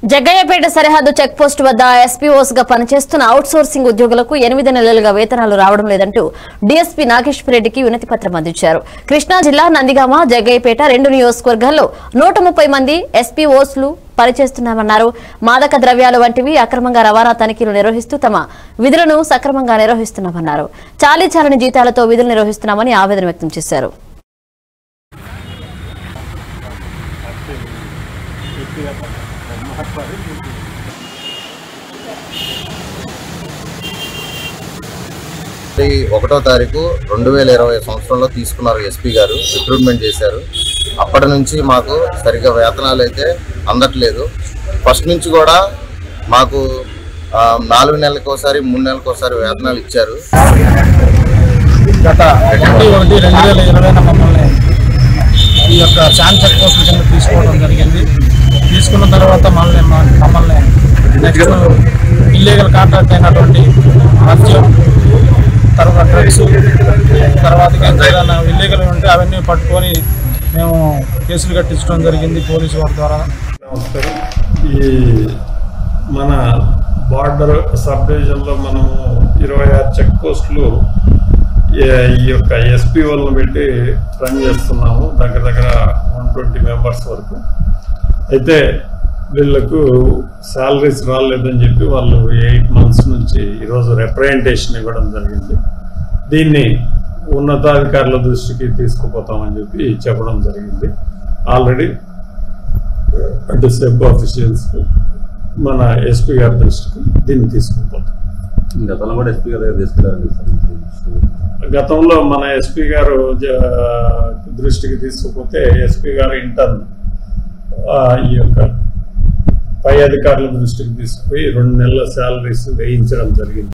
జగ్గయ్యపేట సరిహద్దు check post వద్ద SPOs గా పనిచేస్తున్న అవుట్ సోర్సింగ్ ఉద్యోగులకు ఎనిమిది నెలలుగా వేతనాలు రావడం లేదంటూ డీఎస్పీ నాగేశ్వర రెడ్డికి వినతి పత్రం అందించారు కృష్ణా జిల్లా నందిగామ జగ్గయ్యపేట రెండు నియోజకవర్గాల్లో నూట ముప్పై మంది ఎస్పీఓస్లు పనిచేస్తున్నామన్నారు మాదక ద్రవ్యాలు వంటివి అక్రమంగా రవాణా తనిఖీలు నిర్వహిస్తూ తమ విధులను సక్రమంగా నిర్వహిస్తున్నామన్నారు చాలీ చాలని జీతాలతో విధులు నిర్వహిస్తున్నామని ఆవేదన వ్యక్తం చేశారు ఈ ఒకటో తారీఖు రెండు వేల ఇరవై సంవత్సరంలో తీసుకున్నారు ఎస్పీ గారు రిక్రూట్మెంట్ చేశారు అప్పటి నుంచి మాకు సరిగ్గా వేతనాలు అయితే అందట్లేదు ఫస్ట్ నుంచి కూడా మాకు ఆ, నాలుగు నెలలకు ఒకసారి మూడు నెలలకు ఒకసారి వేతనాలు ఇచ్చారు గత ఒకటి ఒకటి రెండు వేల ఇరవైన మమ్మల్ని ఈ యొక్క శాన్ చెక్ పోస్ట్ కింద తీసుకోవడం జరిగింది తీసుకున్న తర్వాత మమ్మల్ని మమ్మల్ని నెక్స్ట్ ఇల్లీగల్ కాంట్రాక్ట్ అయినటువంటి మద్యం తర్వాత డ్రగ్స్ తర్వాత ఇంకా ఏదైనా ఇల్లీగల్ ఉంటే అవన్నీ పట్టుకొని మేము కేసులు కట్టించడం జరిగింది పోలీసు వారి ద్వారా నమస్కారం ఈ మన బార్డర్ సబ్ డివిజన్లో మనము ఇరవై ఆరు చెక్ పోస్టులు ఏ- ఈ యొక్క ఎస్పీ వాళ్ళని పెట్టి రన్ చేస్తున్నాము దగ్గర దగ్గర వన్ ట్వంటీ మెంబర్స్ వరకు అయితే వీళ్ళకు శాలరీస్ రాలేదని చెప్పి వాళ్ళు ఎయిట్ మంత్స్ నుంచి ఈరోజు రిప్రజెంటేషన్ ఇవ్వడం జరిగింది దీన్ని ఉన్నతాధికారుల దృష్టికి తీసుకుపోతామని చెప్పి చెప్పడం జరిగింది ఆల్రెడీ అటు సెబ్ ఆఫీషియల్స్ మన ఎస్పీ గారి దృష్టికి దీన్ని తీసుకుపోతాం గతంలో కూడా ఎస్పీ గారి దగ్గర తీసుకెళ్ళారండి సార్ గతంలో మన ఎస్పీ గారు జ- దృష్టికి తీసుకుపోతే ఎస్పీ గారు ఇంటర్న్ ఈ యొక్క పై అధికారుల దృష్టికి తీసుకుపోయి రెండు నెలల శాలరీస్ వేయించడం జరిగింది